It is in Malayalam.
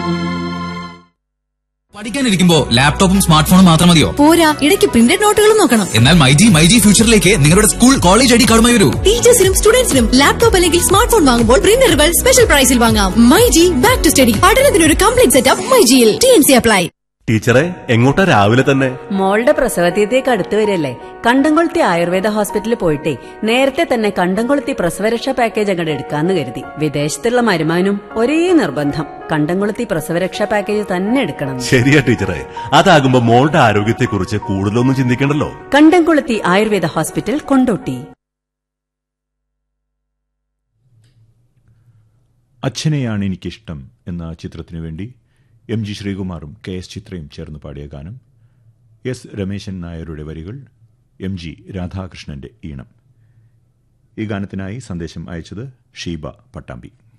പഠിക്കാനിരിക്കുമ്പോ ലാപ്ടോപ്പും സ്മാർട്ട് ഫോണും മാത്രം മതിയോ പോരാ ഇടയ്ക്ക് പ്രിന്റഡ് നോട്ടുകളും നോക്കണം എന്നാൽ മൈജി മൈജി ഫ്യൂച്ചറിലേക്ക് നിങ്ങളുടെ സ്കൂൾ കോളേജ് ഐഡി കാർഡുമായി വരൂ ടീച്ചേഴ്സിനും സ്റ്റുഡൻസിനും ലാപ്ടോപ്പ് അല്ലെങ്കിൽ സ്മാർട്ട് ഫോൺ വാങ്ങുമ്പോൾ പ്രിന്ററുകൾ സ്പെഷ്യൽ പ്രൈസിൽ വാങ്ങാം മൈജി ബാക്ക് ടു സ്റ്റഡി പഠനത്തിനൊരു കംപ്ലീറ്റ് സെറ്റപ്പ് മൈജിയിൽ ടി എൻ സി അപ്ലൈ ടീച്ചറെ എങ്ങോട്ടാ രാവിലെ തന്നെ മോളുടെ പ്രസവതീയത്തേക്ക് അടുത്ത് വരില്ലേ കണ്ടംകൊളുത്തി ആയുർവേദ ഹോസ്പിറ്റലിൽ പോയിട്ടേ നേരത്തെ തന്നെ കണ്ടംകൊളുത്തി പ്രസവരക്ഷാ പാക്കേജ് അങ്ങോട്ട് എടുക്കാന്ന് കരുതി വിദേശത്തുള്ള മരുമാനും ഒരേ നിർബന്ധം കണ്ടംകൊളുത്തി പ്രസവരക്ഷാ പാക്കേജ് തന്നെ എടുക്കണം ശരിയാ ടീച്ചറെ അതാകുമ്പോ മോളുടെ ആരോഗ്യത്തെക്കുറിച്ച് കൂടുതലൊന്നും ചിന്തിക്കണ്ടല്ലോ കണ്ടംകൊളുത്തി ആയുർവേദ ഹോസ്പിറ്റൽ കൊണ്ടോട്ടി അച്ഛനെയാണ് എനിക്കിഷ്ടം എന്ന ചിത്രത്തിനു വേണ്ടി എം ജി ശ്രീകുമാറും കെ എസ് ചിത്രയും ചേർന്ന് പാടിയ ഗാനം എസ് രമേശൻ നായരുടെ വരികൾ എം ജി രാധാകൃഷ്ണന്റെ ഈണം ഈ ഗാനത്തിനായി സന്ദേശം അയച്ചത് ഷീബ പട്ടാമ്പി